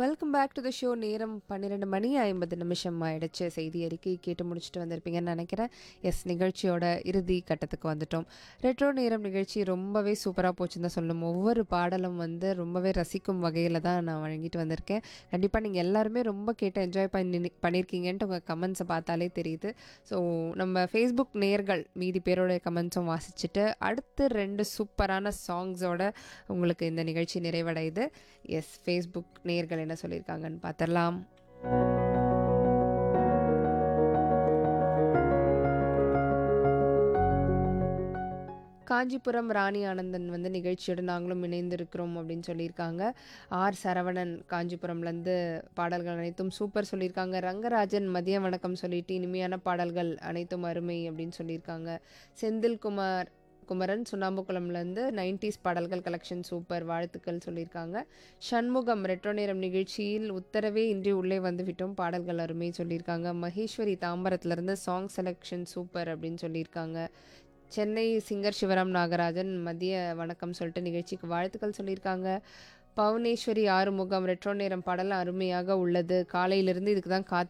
welcome back to the show நேரம் பன்னிரெண்டு மணி ஐம்பது நிமிஷம் ஆயிடுச்சு செய்தி அறிக்கை கேட்டு முடிச்சுட்டு வந்திருப்பீங்கன்னு நினைக்கிறேன் எஸ் நிகழ்ச்சியோட இறுதி கட்டத்துக்கு வந்துட்டோம் ரெட்ரோ நேரம் நிகழ்ச்சி ரொம்பவே சூப்பராக போச்சுன்னு தான் சொல்லணும் ஒவ்வொரு பாடலும் வந்து ரொம்பவே ரசிக்கும் வகையில் தான் நான் வழங்கிட்டு வந்திருக்கேன் கண்டிப்பாக நீங்கள் எல்லாருமே ரொம்ப கேட்டு என்ஜாய் பண்ணி பண்ணியிருக்கீங்கன்ட்டு உங்கள் கமெண்ட்ஸை பார்த்தாலே தெரியுது ஸோ நம்ம ஃபேஸ்புக் நேர்கள் மீதி பேரோட கமெண்ட்ஸும் வாசிச்சுட்டு அடுத்து ரெண்டு சூப்பரான சாங்ஸோட உங்களுக்கு இந்த நிகழ்ச்சி நிறைவடையுது எஸ் ஃபேஸ்புக் நேர்கள் என்ன சொல்லியிருக்காங்கன்னு பார்த்துடலாம் காஞ்சிபுரம் ராணி ஆனந்தன் வந்து நிகழ்ச்சியோடு நாங்களும் இணைந்திருக்கிறோம் அப்படின்னு சொல்லியிருக்காங்க ஆர் சரவணன் காஞ்சிபுரம்லேருந்து பாடல்கள் அனைத்தும் சூப்பர் சொல்லியிருக்காங்க ரங்கராஜன் மதிய வணக்கம் சொல்லிட்டு இனிமையான பாடல்கள் அனைத்தும் அருமை அப்படின்னு சொல்லியிருக்காங்க செந்தில்குமார் குமரன் சுண்ணாம்புக்குளம்லேருந்து நைன்டிஸ் பாடல்கள் கலெக்ஷன் சூப்பர் வாழ்த்துக்கள் சொல்லியிருக்காங்க சண்முகம் ரெட்ரோ நேரம் நிகழ்ச்சியில் உத்தரவே இன்றி உள்ளே வந்துவிட்டோம் பாடல்கள் அருமை சொல்லியிருக்காங்க மகேஸ்வரி தாம்பரத்துலேருந்து சாங் செலெக்ஷன் சூப்பர் அப்படின்னு சொல்லியிருக்காங்க சென்னை சிங்கர் சிவராம் நாகராஜன் மதிய வணக்கம் சொல்லிட்டு நிகழ்ச்சிக்கு வாழ்த்துக்கள் சொல்லியிருக்காங்க பவுனேஸ்வரி ஆறுமுகம் ரெட்ரோ நேரம் பாடல் அருமையாக உள்ளது காலையிலிருந்து இதுக்கு தான் காத்து